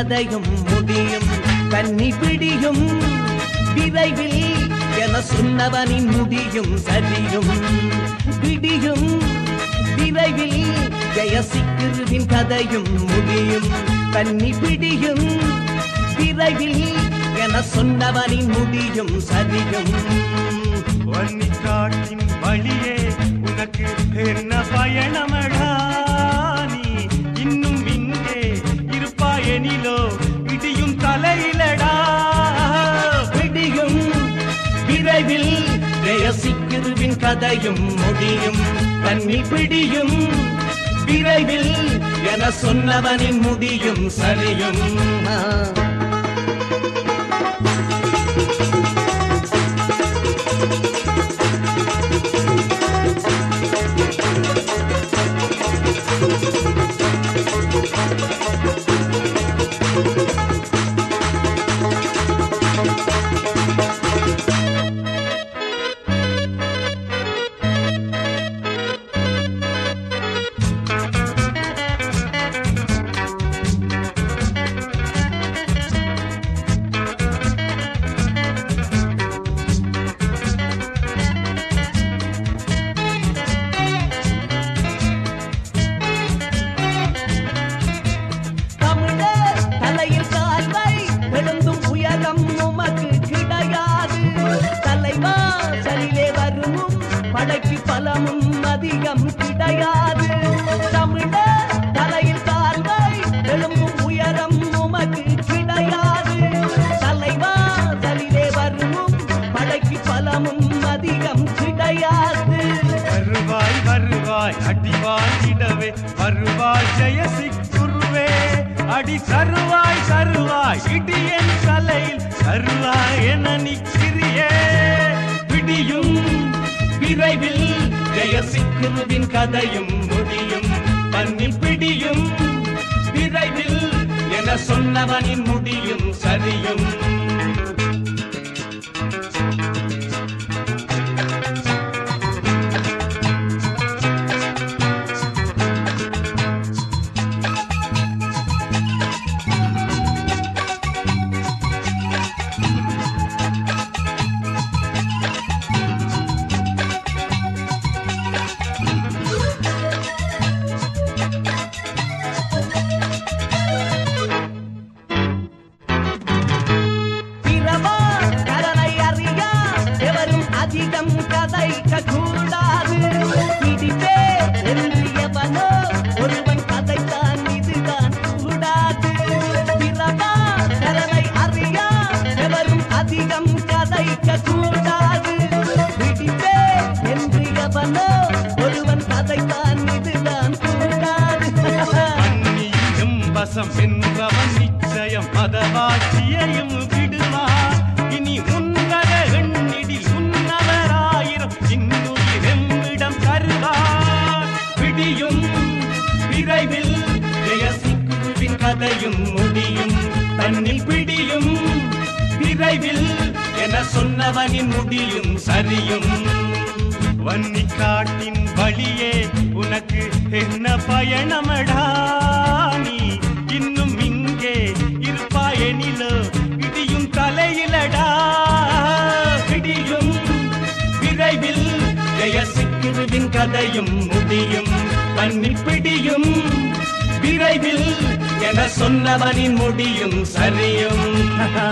கதையும் முடியும் கன்னி பிடியும் விரைவில் என சொன்னவனின் முடியும் சரியும் பிடியும் விரைவில் ஜெயசிக்குருவின் கதையும் முடியும் கன்னி பிடியும் விரைவில் என சொன்னவனின் முடியும் சரியும் வன்னிக்காட்டின் வழியே உனக்கு என்ன பயணமடா நீ இன்னும் இங்கே இருப்பாயெனிலோ இடியும் தலையிலடா பிடியும் விரைவில் ஜெயசிக்குருவின் கதையும் முடியும் கண்ணில் பிடியும் விரைவில் என சொன்னவனின் முடியும் சரியும் ஆ. தமிழர் தலையில் கால்வை எழுந்தும் உயரம் உமக்கு கிடையாது தலைவா சரிலே வருமும் படைக்கு பலமும் அதிகம் கிடையாது தமிழர் தலையில் கால்வை எழும்பும் உயரம் உமக்கு கிடையாது தலைவா சரிலே வருமும் படைக்கு பலமும் அதிகம் கிடையாது வருவாய் வருவாய் அடி வாங்கிடவே வருவாய் ஜெயசிக்குருவே அடி சருவாய் சருவாய் இடியன் தலையில் சருவாய் என நிற்கிறியே பிடியும் விரைவில் ஜெயசிக்குருவின் கதையும் முடியும் பண்ணில் பிடியும் விரைவில் என சொன்னவனின் முடியும் சரியும் பிறவா கரனை அறியா எவரும் அதிகம் கதைக்க கூடாது பிடிப்பே என்று எவனோ ஒருவன் கதைத்தான் இதுதான் கூடாது பிறவா கரனை அறியா எவரும் அதிகம் கதைக்க கூடாது பிடிப்பே என்று எவனோ ஒருவன் கதைத்தான் இதுதான் கூடாது அந்நியும் வசம் என்றவன் நிச்சயம் மதவாட்சியையும் விடுவார் இனி உன்னத எண்ணிடில் உன்னவராயிரம் இன்னுயிர் எம்மிடம் தருவார் பிடியும் விரைவில் ஜெயசிக்குருவின் கதையும் முடியும் தன்னில் பிடியும் விரைவில் என சொன்னவனின் முடியும் சரியும் வன்னி காட்டின் வழியே உனக்கு என்ன பயணமடா நீ இன்னும் இங்கே இருப்பாயெனிலோ இடியும் தலையிலடா பிடியும் விரைவில் ஜெயசிக்குருவின் கதையும் முடியும் தன்னில் பிடியும் விரைவில் என சொன்னவனின் முடியும் சரியும்